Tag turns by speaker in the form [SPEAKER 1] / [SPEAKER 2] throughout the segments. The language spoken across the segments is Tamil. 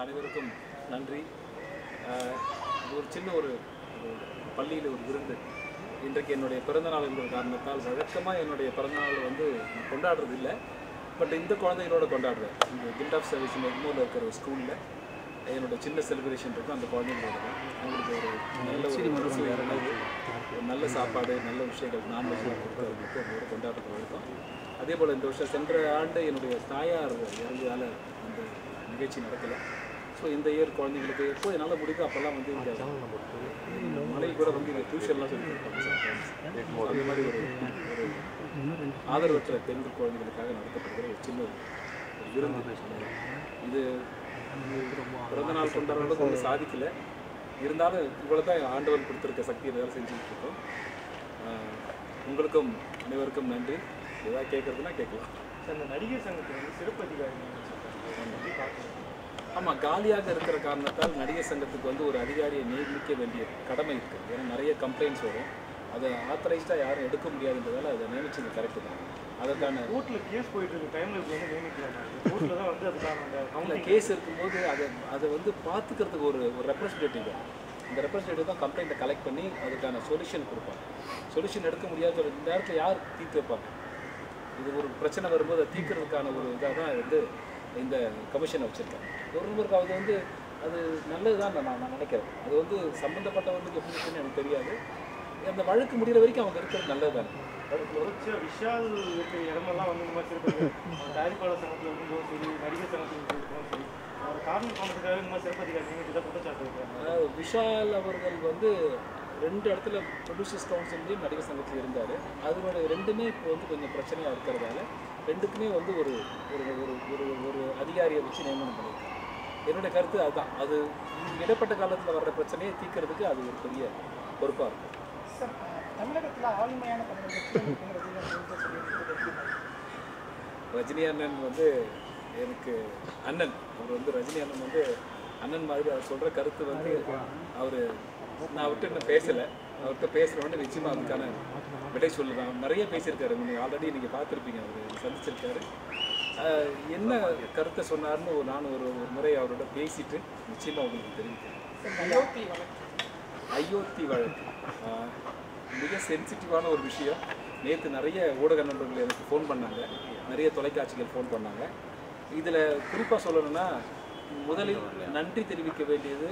[SPEAKER 1] அனைவருக்கும் நன்றி ஆஹ் இது ஒரு சின்ன ஒரு ஒரு பள்ளியில் ஒரு விருந்து இன்றைக்கு என்னுடைய பிறந்தநாள் என்ற காரணத்தால் வழக்கமாக என்னுடைய பிறந்தநாள் வந்து நான் கொண்டாடுறது இல்லை பட் இந்த குழந்தைகளோட கொண்டாடுறேன் இந்த கில்ட் ஆஃப் சர்வீஸ் எக்மோவில் இருக்கிற ஒரு ஸ்கூலில் என்னோட சின்ன செலிப்ரேஷன் இருக்கும் அந்த குழந்தைங்களோட தான் அவங்களுக்கு ஒரு நல்ல ஒரு மனசு உணவு ஒரு நல்ல சாப்பாடு நல்ல விஷயங்கள் நான்வெஜ்லாம் கொடுக்கறதுக்கு அவங்களோட கொண்டாடுறது வழக்கம் அதே போல் இந்த வருஷம் சென்ற ஆண்டு என்னுடைய தாயார் இறந்ததால் அந்த நிகழ்ச்சி நடக்கலை ஸோ இந்த இயர் குழந்தைங்களுக்கு எப்போ என்னால் முடியுதோ அப்போல்லாம் வந்து இந்த மனைவி கூட வந்து இந்த டியூஷன்லாம் சொல்லி கொடுப்பாங்க sometimes. அந்த மாதிரி ஒரு ஒரு ஆதரவற்ற பெண் குழந்தைகளுக்காக நடத்தப்படுகிற ஒரு சின்ன ஒரு விருந்து இது பிறந்தநாள் கொண்டாடுற அளவுக்கு ஒன்றும் சாதிக்கல இருந்தாலும் இவ்வளோ தான் ஆண்டவன் கொடுத்துருக்க சக்தியை வேலை செஞ்சுட்டு இருக்கோம் ஆஹ் உங்களுக்கும் அனைவருக்கும் நன்றி ஏதாவது கேட்குறதுனா கேட்கலாம்
[SPEAKER 2] சார் இந்த நடிகர் சங்கத்தில் வந்து சிறப்பு அதிகாரி நியமிச்சிருக்காங்க. எப்படி பார்க்குறீங்க
[SPEAKER 1] ஆமாம் காலியாக இருக்கிற காரணத்தால் நடிகர் சங்கத்துக்கு வந்து ஒரு அதிகாரியை நியமிக்க வேண்டிய கடமை இருக்குது ஏன்னா நிறைய கம்ப்ளைண்ட்ஸ் வரும் அதை ஆத்தரைஸ்டாக யாரும் எடுக்க முடியாதுன்றதால அதை நியமிச்சது கரெக்டு தான் அதற்கான
[SPEAKER 2] கோர்ட்ல கேஸ் போயிட்டு இருக்க டைம்ல இப்படி வந்து நியமிக்கலாம் கோர்ட்ல தான் வந்து அதுக்கான அந்த
[SPEAKER 1] அந்த
[SPEAKER 2] கவுண்டிங்
[SPEAKER 1] கேஸ் இருக்கும்போது அதை அதை வந்து பார்த்துக்கிறதுக்கு ஒரு ஒரு ரெப்ரஸன்டேட்டிவ் இந்த ரெப்ரஸன்டேட்டிவ் தான் கம்ப்ளைண்ட்டை கலெக்ட் பண்ணி அதுக்கான சொல்யூஷன் கொடுப்பாங்க சொல்யூஷன் எடுக்க முடியாத இந்த நேரத்தில் யார் தீர்த்து வைப்பாங்க இது ஒரு பிரச்சனை வரும்போது அதை தீர்க்கறதுக்கான ஒரு இதாக தான் வந்து இந்த கமிஷனை வச்சுருக்காங்க ஒருவருக்காவது வந்து அது நல்லது தான் நான் நான் நினைக்கிறேன் அது வந்து சம்மந்தப்பட்டவர்களுக்கு எப்படி இருக்குன்னு எனக்கு தெரியாது அந்த வழக்கு முடிகிற வரைக்கும் அவங்க இருக்கிறது நல்லது தானே
[SPEAKER 2] தொடர்ச்சியா விஷால் இருக்கிற இடமெல்லாம் வந்து இந்த மாதிரி சிறப்பு தயாரிப்பாளர் சங்கத்தில் இருக்கும்போதும் சரி நடிகர் சங்கத்தில் இருக்கும்போதும் சரி அவர் காரணம் பண்ணதுக்காக இந்த மாதிரி சிறப்பு அதிகாரி நியமிச்சு குற்றச்சாட்டு வைக்கிறாங்க
[SPEAKER 1] அதாவது விஷால் அவர்கள் வந்து ரெண்டு இடத்துல ப்ரொடியூசர்ஸ் கவுன்சிலையும் நடிகர் சங்கத்தில் இருந்தார் அதனோட ரெண்டுமே இப்போ வந்து கொஞ்சம் பிரச்சனையாக இருக்கிறதால ரெண்டுக்குமே வந்து ஒரு ஒரு ஒரு ஒரு ஒரு அதிகாரியை வச்சு நியமனம் பண்ணியிருக்காங்க என்னுடைய கருத்து அதுதான் அது இடப்பட்ட காலத்தில் வர்ற பிரச்சனையை தீர்க்கறதுக்கு அது ஒரு பெரிய பொறுப்பாக இருக்கும்
[SPEAKER 3] சார் தமிழகத்தில் ஆளுமையான தமிழ் வெற்றி அப்படிங்கிறது வந்து சொல்லியிருக்கிறது
[SPEAKER 1] ரஜினி அண்ணன் வந்து எனக்கு அண்ணன் அவர் வந்து ரஜினி அண்ணன் வந்து அண்ணன் மாதிரி அவர் சொல்கிற கருத்து வந்து அவர் நான் அவர்கிட்ட இன்னும் பேசலை அவர்கிட்ட பேசுகிறவொடனே நிச்சயமாக அதுக்கான விடை சொல்லுவேன் நிறைய பேசியிருக்காரு நீங்கள் ஆல்ரெடி நீங்கள் பார்த்துருப்பீங்க அவர் சந்திச்சிருக்காரு ஆஹ் என்ன கருத்தை சொன்னார்னு ஒரு- நான் ஒரு ஒரு முறை அவரோட பேசிட்டு நிச்சயமாக உங்களுக்கு தெரிவிக்கிறேன்
[SPEAKER 3] அயோத்தி வழக்கு
[SPEAKER 1] அயோத்தி வழக்கு ஆஹ் மிக சென்சிட்டிவான ஒரு விஷயம் நேற்று நிறைய ஊடக நண்பர்கள் எனக்கு ஃபோன் பண்ணாங்க நிறைய தொலைக்காட்சிகள் ஃபோன் பண்ணாங்க இதில் குறிப்பாக சொல்லணும்னா முதலில் நன்றி தெரிவிக்க வேண்டியது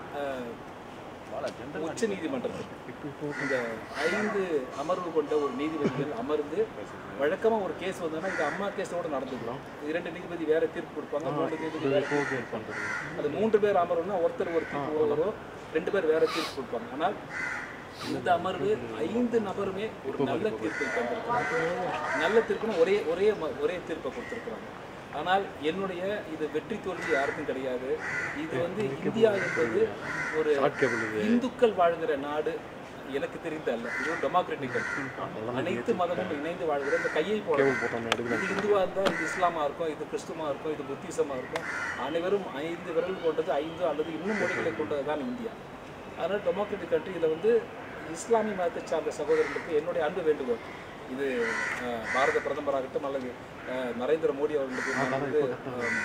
[SPEAKER 1] உச்ச நீதிமன்றத்துக்கு இந்த ஐந்து அமர்வு கொண்ட ஒரு நீதிபதிகள் அமர்ந்து வழக்கமாக ஒரு கேஸ் வந்தோன்னா இது அம்மா கேஸோட நடந்துக்கலாம் இரண்டு நீதிபதி வேற தீர்ப்பு கொடுப்பாங்க மூன்று நீதிபதி வேற தீர்ப்பு கொடுப்பாங்க. அது மூன்று பேர் அமர்வுனா ஒருத்தர் ஒரு தீர்ப்பு ஒருவரோ ரெண்டு பேர் வேற தீர்ப்பு கொடுப்பாங்க ஆனால் இந்த அமர்வு ஐந்து நபருமே ஒரு நல்ல தீர்ப்பை தந்திருக்கிறாங்க நல்ல தீர்ப்புனா ஒரே ஒரே ம- ஒரே தீர்ப்பை கொடுத்துருக்குறாங்க ஆனால் என்னுடைய இது வெற்றி தோல்வி யாருக்கும் கிடையாது இது வந்து இந்தியா என்பது ஒரு இந்துக்கள் வாழ்கிற நாடு எனக்கு தெரிந்த அல்ல இது ஒரு டெமோக்ராட்டிக் அனைத்து மதமும் இணைந்து வாழ்கிற இந்த கையை போட இது இந்துவா இருந்தால் இது இஸ்லாமா இருக்கும் இது கிறிஸ்துவமா இருக்கும் இது புத்திசமா இருக்கும் அனைவரும் ஐந்து விரல் கொண்டது ஐந்து அல்லது இன்னும் மொழிகளை கொண்டது தான் இந்தியா அதனால் டெமோக்ராட்டிக் கண்ட்ரி இதில் வந்து இஸ்லாமிய மதத்தை சார்ந்த சகோதரர்களுக்கு என்னுடைய அன்பு வேண்டுகோள் இது அஹ், பாரத பிரதமராகட்டும் அல்லது அஹ், நரேந்திர மோடி அவர்களுக்கு நான் வந்து அஹ்,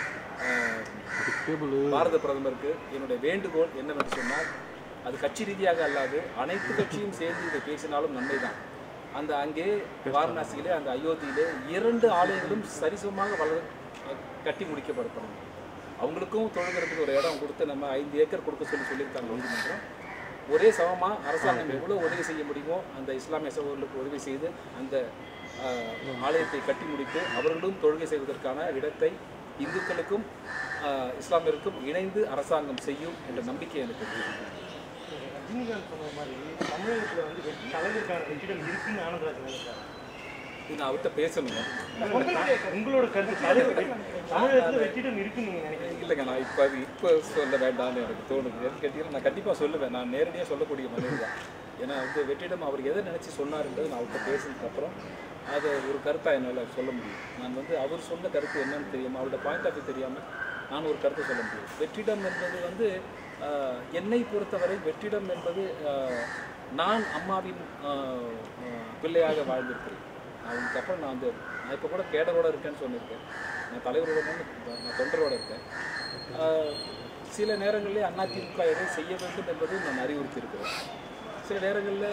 [SPEAKER 1] அஹ், பாரத பிரதமருக்கு என்னுடைய வேண்டுகோள் என்னவென்று சொன்னால் அது கட்சி ரீதியாக அல்லாது அனைத்து கட்சியும் சேர்ந்து இதை பேசினாலும் நன்மைதான் அந்த அங்கே வாரணாசியிலே அந்த அயோத்தியிலே இரண்டு ஆலயங்களும் சரிசமமாக வளர் கட்டி முடிக்கப்படணும் அவங்களுக்கும் தொழுகிறதுக்கு ஒரு இடம் கொடுத்து நம்ம ஐந்து ஏக்கர் கொடுக்க சொல்லி சொல்லியிருக்காங்க நீதிமன்றம் ஒரே சமமாக அரசாங்கம் எவ்வளோ உதவி செய்ய முடியுமோ அந்த இஸ்லாமிய சகோதரர்களுக்கு உதவி செய்து அந்த ஆஹ், ஆலயத்தை கட்டி முடித்து அவர்களும் தொழுகை செய்வதற்கான இடத்தை இந்துக்களுக்கும் ஆஹ், இஸ்லாமியருக்கும் இணைந்து அரசாங்கம் செய்யும் என்ற நம்பிக்கை எனக்கு இருக்கு.
[SPEAKER 2] ரஜினிகாந்த் சொன்ன மாதிரி தமிழகத்துல வந்து வெற்றி தலைவருக்கான வெற்றிடம் இருக்குன்னு ஆனந்தராஜ் நினைக்கிறாங்க
[SPEAKER 1] இது நான் அவர்கிட்ட பேசணுங்க
[SPEAKER 2] உங்களோட கருத்து தலைவர் தமிழகத்துல வெற்றிடம் இருக்குன்னு நீங்க நினைக்கிறீங்க
[SPEAKER 1] இல்லைங்க நான் இப்போ அது இப்போ சொல்ல வேண்டாம்னு எனக்கு தோணுது எது கேட்டீங்கன்னா நான் கண்டிப்பாக சொல்லுவேன் நான் நேரடியாக சொல்லக்கூடிய மனித தான் ஏன்னா வந்து வெற்றிடம் அவர் எதை நினச்சி சொன்னார்ன்றது நான் அவர்கிட்ட பேசினதுக்கப்புறம் அதை ஒரு கருத்தாக என்னால் சொல்ல முடியும் நான் வந்து அவர் சொன்ன கருத்து என்னன்னு தெரியாமல் அவரோட பாயிண்ட் ஆஃப் வியூ தெரியாமல் நான் ஒரு கருத்தை சொல்ல முடியும் வெற்றிடம் என்பது வந்து ஆஹ், என்னை பொறுத்தவரை வெற்றிடம் என்பது ஆஹ், நான் அம்மாவின் ஆஹ், ஆஹ், பிள்ளையாக வாழ்ந்திருக்கிறேன் அவங்களுக்கு அப்புறம் நான் வந்து நான் இப்போ கூட கேடரோட இருக்கேன்னு சொல்லியிருக்கேன் நான் தலைவரோட தான் நான் தொண்டரோட இருக்கேன் ஆஹ் சில நேரங்களில் அதிமுக எதை செய்ய வேண்டும் என்பதை நான் அறிவுறுத்தி இருக்கிறேன் சில நேரங்களில்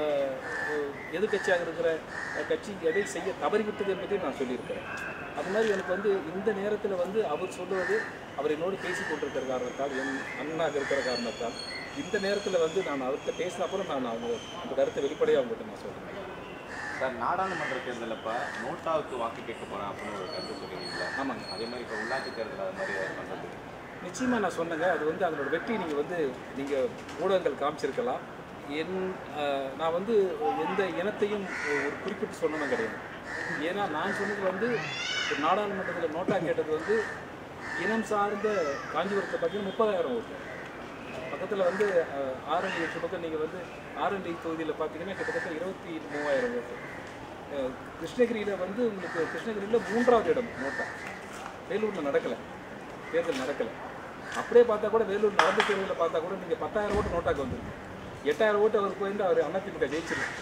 [SPEAKER 1] எதிர்கட்சியாக இருக்கிற அஹ், கட்சி எதை செய்ய தவறிவிட்டது என்பதையும் நான் சொல்லியிருக்கிறேன் அது மாதிரி எனக்கு வந்து இந்த நேரத்தில் வந்து அவர் சொல்லுவது அவர் என்னோடு பேசி கொண்டிருக்கிற காரணத்தால் என் அண்ணனாக இருக்கிற காரணத்தால் இந்த நேரத்தில் வந்து நான் அவர்கிட்ட பேசின அப்புறம் நான் அவங்க அந்த கருத்தை வெளிப்படையாக அவங்ககிட்ட நான் சொல்கிறேன்
[SPEAKER 4] சார் நாடாளுமன்ற தேர்தலில் இப்போ நோட்டாவுக்கு வாக்கு கேட்க போகிறேன் அப்படின்னு ஒரு கருத்து சொல்லியிருக்கீங்களா
[SPEAKER 1] ஆமாங்க
[SPEAKER 4] அதே மாதிரி இப்போ உள்ளாட்சி தேர்தல் அது மாதிரி ஏதாவது பண்ணுறது
[SPEAKER 1] நிச்சயமாக நான் சொன்னேங்க அது வந்து அதனோட வெற்றி நீங்கள் வந்து நீங்கள் ஊடகங்கள் காமிச்சிருக்கலாம் என் அஹ், நான் வந்து எந்த இனத்தையும் ஒரு குறிப்பிட்டு சொன்னதும் கிடையாது ஏன்னா நான் சொன்னது வந்து ஒரு நாடாளுமன்றத்தில் நோட்டா கேட்டது வந்து இனம் சார்ந்த காஞ்சிபுரத்தை பார்த்தீங்கன்னா முப்பதாயிரம் ஓட்டு பக்கத்தில் வந்து அஹ், ஆரண்டி எட்டு பக்கம் நீங்கள் வந்து ஆரண்டி தொகுதியில் பார்த்தீங்கன்னா கிட்டத்தட்ட இருபத்தி மூவாயிரம் ஓட்டு அஹ், கிருஷ்ணகிரியில் வந்து உங்களுக்கு கிருஷ்ணகிரியில் மூன்றாவது இடம் நோட்டா வேலூரில் நடக்கலை தேர்தல் நடக்கலை அப்படியே பார்த்தா கூட வேலூர் நடந்த தேர்தலில் பார்த்தா கூட நீங்கள் பத்தாயிரம் ஓட்டு நோட்டாக்கு வந்துருக்கு எட்டாயிரம் ஓட்டு அவர் போயிருந்து அவர் அதிமுக ஜெயிச்சிருக்கு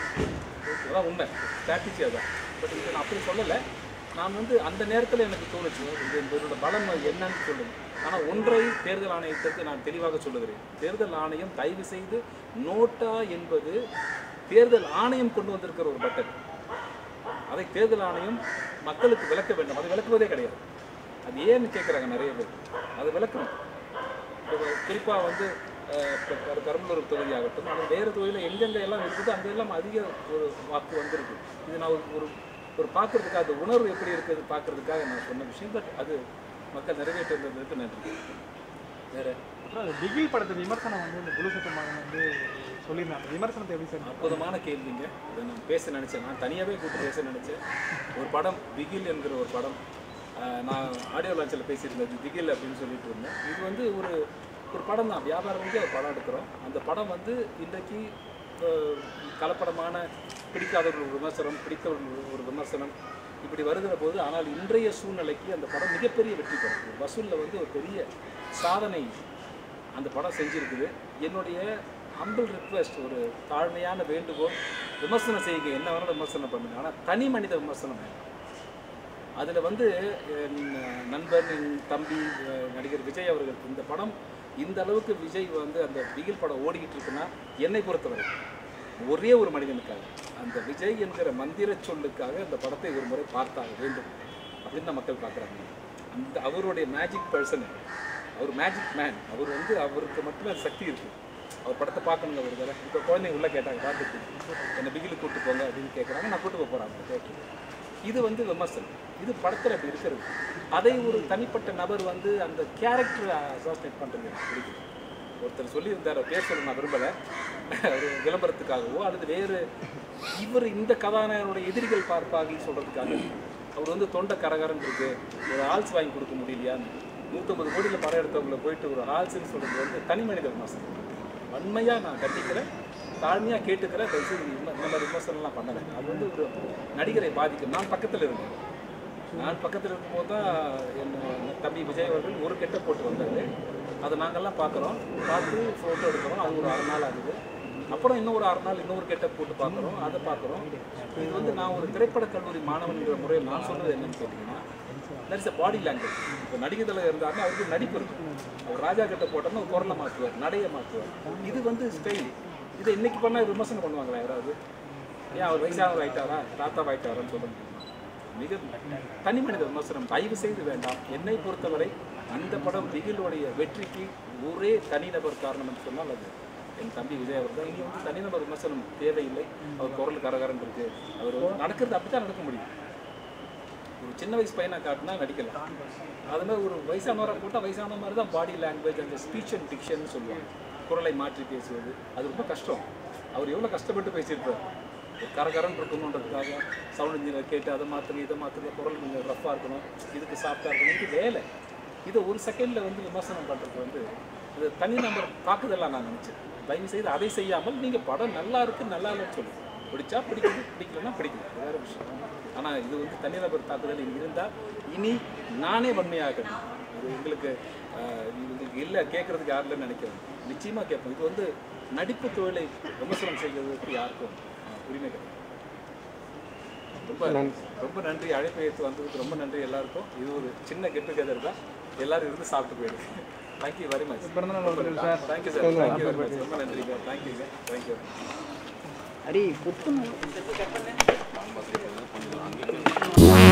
[SPEAKER 1] அதான் உண்மை ஸ்ட்ராட்டஜி அதான் பட் இது நான் அப்படி சொல்லலை நான் வந்து அந்த நேரத்தில் எனக்கு தோணுச்சு இது இதோட பலம் என்னன்னு சொல்லுங்க ஆனால் ஒன்றை தேர்தல் ஆணையத்திற்கு நான் தெளிவாக சொல்லுகிறேன் தேர்தல் ஆணையம் தயவு செய்து நோட்டா என்பது தேர்தல் ஆணையம் கொண்டு வந்திருக்கிற ஒரு பட்டன் அதை தேர்தல் ஆணையம் மக்களுக்கு விளக்க வேண்டும் அது விளக்குவதே கிடையாது அது ஏன்னு கேட்குறாங்க நிறைய பேர் அது விளக்கணும் இப்போ குறிப்பாக வந்து அஹ், இப்ப பெர- பெரம்பலூர் தொகுதியாகட்டும் அது வேறு தொகுதியில் எங்கெங்க எல்லாம் இருக்குது அங்கே எல்லாம் அதிக ஒரு வாக்கு வந்திருக்கு இது நான் ஒரு ஒரு ஒரு பார்க்கறதுக்காக அந்த உணர்வு எப்படி இருக்குது பார்க்கறதுக்காக நான் சொன்ன விஷயம் பட் அது மக்கள் நிறைவேற்றுறதுக்கு நன்றி வேற
[SPEAKER 3] அப்புறம் அது பிகில் படத்தை விமர்சனம் வந்து இந்த குரு சத்தமாக வந்து சொல்லியிருந்தாங்க விமர்சனத்தை எப்படி சார்
[SPEAKER 1] அற்புதமான கேள்விங்க இதை நான் பேச நினச்சேன் நான் தனியாகவே கூப்பிட்டு பேச நினச்சேன் ஒரு படம் பிகில் என்கிற ஒரு படம் ஆஹ் நான் ஆடியோ லான்ச்சில் பேசியிருந்தது பிகில் அப்படின்னு சொல்லிட்டு இருந்தேன் இது வந்து ஒரு ஒரு படம் தான் வியாபாரம் ஒரு படம் எடுக்கிறோம் அந்த படம் வந்து இன்றைக்கு ஆஹ் கலப்படமான பிடிக்காதவர்கள் ஒரு விமர்சனம் பிடித்தவர்கள் ஒரு- ஒரு விமர்சனம் இப்படி வருகிற போது ஆனால் இன்றைய சூழ்நிலைக்கு அந்த படம் மிகப்பெரிய வெற்றி படம் ஒரு வசூலில் வந்து ஒரு பெரிய சாதனை அந்த படம் செஞ்சிருக்குது என்னுடைய ஹம்பிள் ரிக்வெஸ்ட் ஒரு தாழ்மையான வேண்டுகோள் விமர்சனம் செய்யுங்க என்ன வேணாலும் விமர்சனம் பண்ணுங்க ஆனால் தனி மனித விமர்சனம் வேண்டாம் அதில் வந்து என் நண்பன் என் தம்பி அஹ், நடிகர் விஜய் அவர்கள் இந்த படம் இந்த அளவுக்கு விஜய் வந்து அந்த பிகில் படம் ஓடிக்கிட்டு இருக்குன்னா என்னை பொறுத்தவரை ஒரே ஒரு மனிதனுக்காக அந்த விஜய் என்கிற மந்திர சொல்லுக்காக அந்த படத்தை ஒரு முறை பார்த்தாக வேண்டும் அப்படின்னு தான் மக்கள் பார்க்குறாங்க அந்த அவருடைய மேஜிக் பர்சன் அவர் மேஜிக் மேன் அவர் வந்து அவருக்கு மட்டுமே அந்த சக்தி இருக்குது அவர் படத்தை பார்க்கணுங்க ஒரு தடவை இப்போ குழந்தைங்க உள்ளே கேட்டாங்க பார்த்துட்டு என்னை பிகில் கூப்பிட்டு போங்க அப்படின்னு கேட்குறாங்க நான் கூட்டு போக போகிறாங்க தேட்டருக்கு இது வந்து விமர்சனம் இது படத்தில் அப்படி இருக்கிறது அதை ஒரு தனிப்பட்ட நபர் வந்து அந்த கேரக்டரை அசாசினேட் பண்ணுறது எனக்கு பிடிக்கும் ஒருத்தர் சொல்லியிருந்தார் பேர் சொல்ல நான் விரும்பலை ஒரு விளம்பரத்துக்காகவோ அல்லது வேறு இவர் இந்த கதாநாயகனுடைய எதிரிகள் பார்ப்பாங்கன்னு சொல்கிறதுக்காக அவர் வந்து தொண்டை கரகரன்னு இருக்கு ஒரு ஆல்ஸ் வாங்கி கொடுக்க முடியலையான்னு நூற்றம்பது கோடியில் படம் எடுத்தவங்கள போயிட்டு ஒரு ஆல்ஸ்ன்னு சொல்கிறது வந்து தனி மனித விமர்சனம் வன்மையாக நான் கண்டிக்கிறேன் தாழ்மையாக கேட்டுக்கிறேன் தயவுசெய்து இந்த இந்த மாதிரி விமர்சனம்லாம் பண்ணலை அது வந்து ஒரு நடிகரை பாதிக்கும் நான் பக்கத்தில் இருந்தேன் நான் பக்கத்தில் இருக்கும்போது தான் என் தம்பி விஜய் அவர்கள் ஒரு கெட்ட போட்டு வந்தார் அதை நாங்கள்லாம் பார்க்குறோம் பார்த்து ஃபோட்டோ எடுக்கிறோம் அது ஒரு அரை நாள் ஆகுது அப்புறம் இன்னும் ஒரு அரை நாள் இன்னொரு கெட்ட போட்டு பார்க்குறோம் அதை பார்க்குறோம் இது வந்து நான் ஒரு திரைப்படக் கல்லூரி மாணவன்கிற முறையில் நான் சொன்னது என்னன்னு கேட்டிங்கன்னா தட்ஸ் அ பாடி லாங்குவேஜ் இப்போ நடிகை தலை இருந்தாருன்னா அவருக்கு நடிப்பு இருக்கும் அவர் ராஜா கிட்ட போட்டோம்னா குரலை மாற்றுவார் நடையை மாற்றுவார் இது வந்து ஸ்டைல் இதை இன்னைக்கு பண்ணால் விமர்சனம் பண்ணுவாங்களா யாராவது ஏன் அவர் வயசானவர் ஆயிட்டாரா தாத்தா ஆயிட்டாரான்னு சொல்ல முடியுமா மிக தனி மனித விமர்சனம் தயவு செய்து வேண்டாம் என்னை பொறுத்தவரை அந்த படம் பிகிலோடைய வெற்றிக்கு ஒரே தனிநபர் காரணம் என்று சொன்னால் அது என் தம்பி விஜய் அவர் தான் இனி வந்து தனிநபர் விமர்சனம் தேவையில்லை அவர் குரல் கரகரன் இருக்கு அவர் வந்து நடக்கிறது அப்படி தான் நடக்க முடியும் ஒரு சின்ன வயசு பையனை காட்டினா நடிக்கலாம் அது மாதிரி ஒரு வயசானவரை போட்டால் வயசான மாதிரி தான் பாடி லாங்குவேஜ் அந்த ஸ்பீச் அண்ட் டிக்ஷன் சொல்லுவாங்க குரலை மாற்றி பேசுவது அது ரொம்ப கஷ்டம் அவர் எவ்வளோ கஷ்டப்பட்டு பேசியிருப்பார் ஒரு கரகரன் இருக்கணுன்றதுக்காக சவுண்ட் இன்ஜினியர் கேட்டு அதை மாற்றுங்க இதை மாற்றுங்க குரல் கொஞ்சம் ரஃப்பாக இருக்கணும் இதுக்கு சாஃப்டாக இருக்கணும் இது வேலை இதை ஒரு செகண்டில் வந்து விமர்சனம் பண்ணுறது வந்து இது தனி நம்பர் தாக்குதலாக நான் நினச்சேன் தயவு செய்து அதை செய்யாமல் நீங்கள் படம் நல்லா இருக்கு நல்லா இல்லைன்னு சொல்லுங்கள் பிடிச்சா பிடிக்குது பிடிக்கலன்னா பிடிக்கல அது வேறு விஷயம் ஆனால் இது வந்து தனிநபர் தாக்குதல் இனி இருந்தால் இனி நானே வன்மையாகணும் இது எங்களுக்கு ஆஹ், இது உங்களுக்கு இல்லை கேட்குறதுக்கு யாரும் இல்லைன்னு நினைக்கிறேன் நிச்சயமாக கேட்போம் இது வந்து நடிப்பு தொழிலை விமர்சனம் செய்வதற்கு யாருக்கும் ஆஹ், உரிமை கிடையாது ரொம்ப ரொம்ப நன்றி அழைப்பை ஏற்று வந்ததுக்கு ரொம்ப நன்றி எல்லாருக்கும் இது ஒரு சின்ன கெட் டுகெதர் தான் எல்லாரும் இருந்து சாப்பிட்டு போயிடுங்க தேங்க்யூ வெரி மச்
[SPEAKER 3] பிறந்தநாள் வாழ்த்துக்கள் sir
[SPEAKER 1] thank you sir thank you very much ரொம்ப நன்றிங்க தேங்க்யூங்க தேங்க்யூ
[SPEAKER 3] ஹரி புத்து
[SPEAKER 4] கொஞ்சம் அங்கே